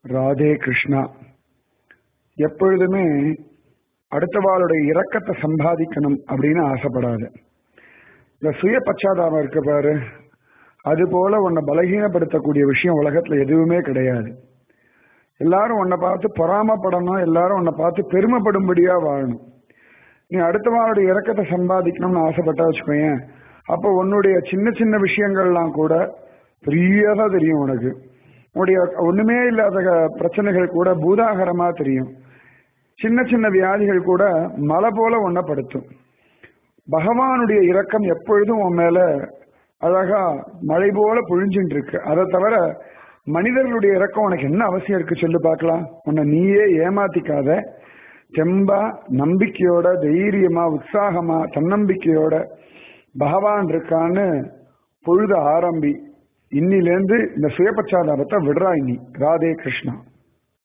ராதே கிருஷ்ணா எப்பொழுதுமே அடுத்தவாளுடைய இரக்கத்தை சம்பாதிக்கணும் அப்படின்னு ஆசைப்படாது இந்த சுய பச்சாதாபம் இருக்க பாரு அது போல உன்னை பலகீனப்படுத்தக்கூடிய விஷயம் உலகத்துல எதுவுமே கிடையாது எல்லாரும் உன்னை பார்த்து பொறாமப்படணும் எல்லாரும் உன்னை பார்த்து பெருமைப்படும்படியா வாழணும் நீ அடுத்தவாளுடைய இறக்கத்தை சம்பாதிக்கணும்னு ஆசைப்பட்டா வச்சுக்கோயேன் அப்போ உன்னுடைய சின்ன சின்ன விஷயங்கள்லாம் கூட பெரியதா தெரியும் உனக்கு உன்னுடைய ஒண்ணுமே இல்லாத பிரச்சனைகள் கூட பூதாகரமா தெரியும் சின்ன சின்ன வியாதிகள் கூட மலை போல ஒன்னப்படுத்தும் பகவானுடைய இரக்கம் எப்பொழுதும் உன் மேல அழகா மழை போல பொழிஞ்சுட்டு இருக்கு அதை தவிர மனிதர்களுடைய இறக்கம் உனக்கு என்ன அவசியம் இருக்கு சொல்லு பார்க்கலாம் உன்னை நீயே ஏமாத்திக்காத தெம்பா நம்பிக்கையோட தைரியமா உற்சாகமா தன்னம்பிக்கையோட பகவான் இருக்கான்னு பொழுது ஆரம்பி இன்னிலேருந்து இந்த சுயபச்சாதாபத்தை விடுறா இன்னி ராதே கிருஷ்ணா